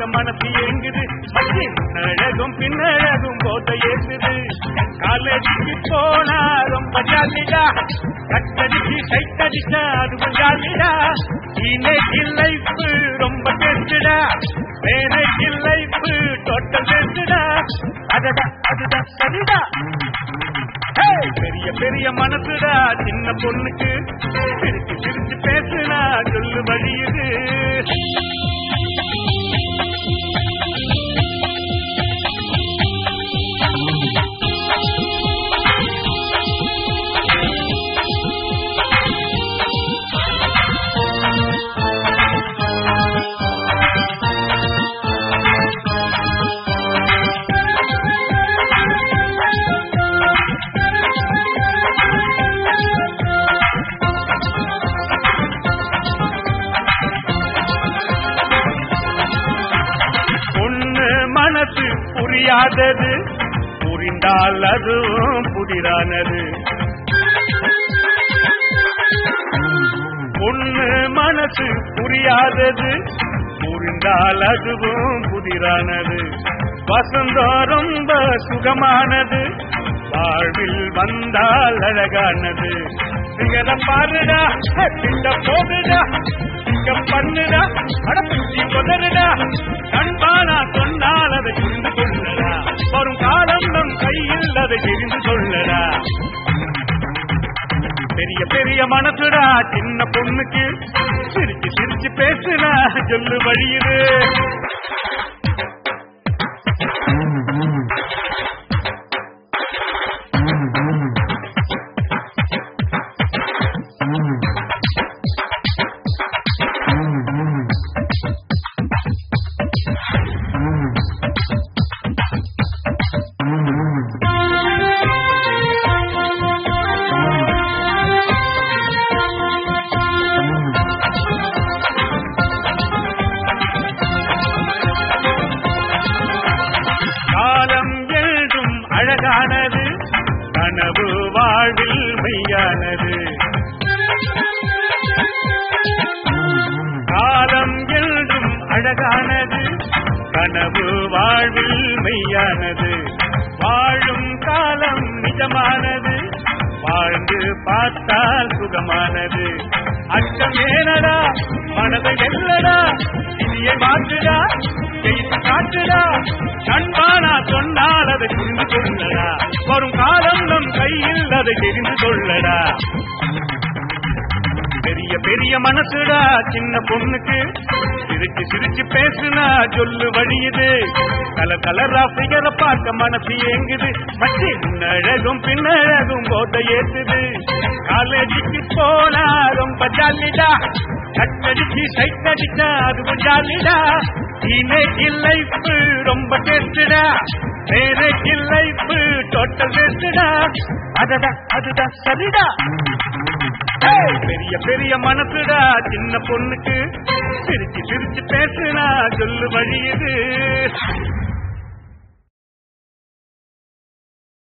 பார்க்க மனசு ஏங்குது மச்சி அழகும் பின்னழகும் போத ஏசுது காலேஜுக்கு போனா ரொம்ப ஜாலிடா கட்டடிச்சு சைட்டடிச்சா அதுவும் ஜாலிடா இன்னைக்கு லைஃப் ரொம்ப டெஸ்டடா வேலைக்கு லைஃப் டோட்டல் டெஸ்டடா அதடா அதுதான் சரிடா ஏய், பெரிய பெரிய மனசுடா சின்ன பொண்ணுக்கு சிரிச்சு சிரிச்சு பேசுனா சொல்லு வழியுது பொண்ணு மனசு புரியாதது புரிந்தால் அதுவும் புதிரானது பொண்ணு மனசு புரியாதது புரிந்தால் அதுவும் புதிரானது வசந்தம் ரொம்ப சுகமானது வாழ்வில் வந்தால் அழகானது சிங்கர பாருடா திண்ட போகுடா இங்க பண்ணுடா அடப்பிச்சி கொதருடா கண்பானா சொன்னால் அதை புரிந்து கொள்ளடா வரும் காலம் நம் கையில் அதை தெரிந்து கொள்ளடா பெரிய பெரிய மனசுடா சின்ன பொண்ணுக்கு சிரிச்சு சிரிச்சு பேசுனா சொல்லு வழியுது காலம் எழுதும் அழகானது கனவு வாழ்வில் மெய்யானது காலம் எழுதும் அழகானது கனவு வாழ்வில் மெய்யானது வாழும் காலம் நிஜமானது வாழ்ந்து பார்த்தால் சுகமானது அச்சம் ஏனடா மனதை வெல்லடா இனிய மாற்றுடா ஜெயித்து காட்டுடா கண்பானா சொன்னால் அதை புரிந்து கொள்ளடா வரும் காலம் நம் கையில் அதை தெரிந்து கொள்ளடா பெரிய பெரிய மனசுடா சின்ன பொண்ணுக்கு சிரிச்சு சிரிச்சு பேசுனா சொல்லு வழியுது கலர் கலரா பிகர பார்க்க மனசு ஏங்குது மச்சி முன்னழகும் பின்னழகும் போத ஏத்துது காலேஜுக்கு போனா ரொம்ப ஜாலிடா கட்டடிச்சு சைட் அடிச்சா அதுவும் ஜாலிடா இன்னைக்கு லைஃப் ரொம்ப டெஸ்டடா வேலைக்கு லைஃப் டோட்டல் டெஸ்டடா அதடா அதுதான் சரிடா ஏய், பெரிய பெரிய மனசுடா சின்ன பொண்ணுக்கு சிரிச்சு சிரிச்சு பேசுனா சொல்லு வழியுது